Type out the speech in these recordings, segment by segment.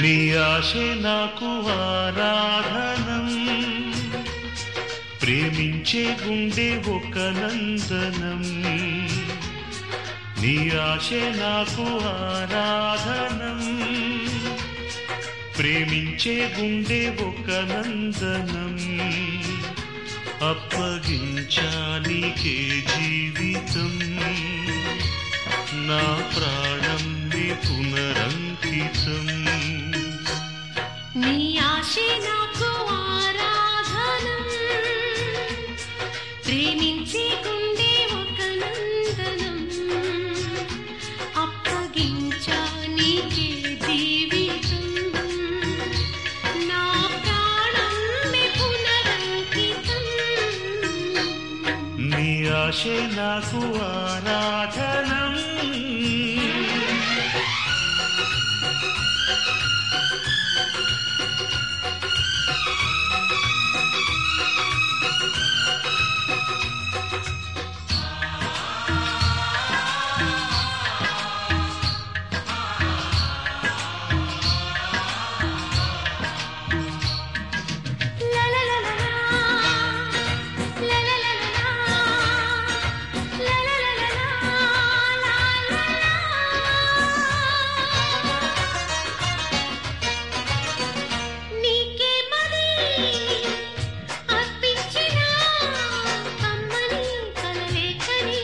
నీ ఆశే నాకు ఆరాధనం ప్రేమించే గుండె ఒక నందనం నీ ఆశే నాకు ఆరాధనం ప్రేమించే గుండె ఒక నందనం అప్పగించానికే జీవితం నా ప్రాణం నీ పునరంకితం నీ ఆశే నాకు ఆరాధనం ప్రేమించే గుండె ఒక నందనం అప్పగించా నీకే జీవితం నా ప్రాణం నీ పునరంకితం నీ ఆశే నాకు ఆరాధనం లా లా లా లా లా లా లా లా లా లా లా లా నీకే మరి అర్పించిన అమ్మని కలలేకని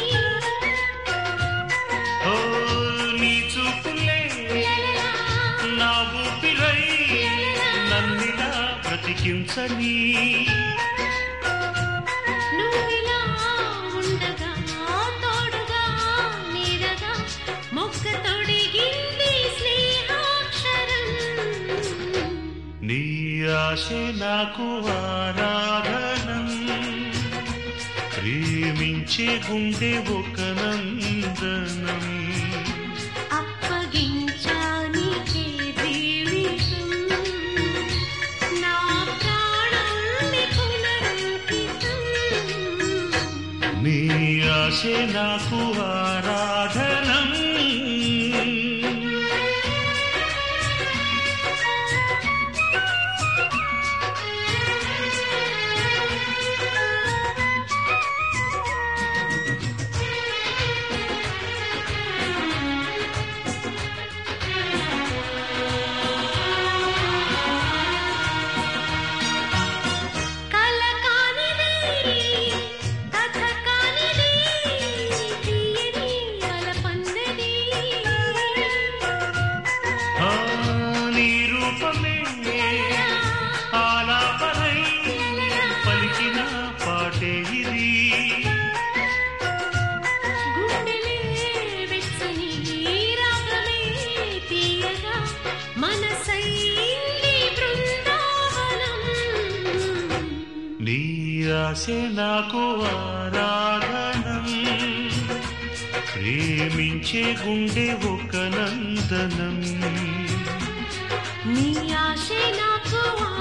ఓ నీ చూపులే నా ఊపిరై నన్నిలా బ్రతికించని నువ్విలా ఉండగా తోడుగా నీడగా మొక్క తొడిగింది స్నేహాక్షరం నీ ఆశే నాకు ఆరాధనం ప్రేమించే గుండె ఒక నందనం అప్పగించానికే జీవితం నా ప్రాణం నీ పునరంకితం నీ ఆశే నాకు ఆరాధనం కల కానిది కథ కానిది తీయని వలపన్నది ఆ, నీ రూపమే ఆలాపనై పలికిన పాటే ఇది గుండెలే వెచ్చని రాగమే తీయగా మనసైంది బృందావనం నీ ఆశే నాకు ఆరాధనం ప్రేమించే గుండె ఒక నందనం నీ ఆశే నాకు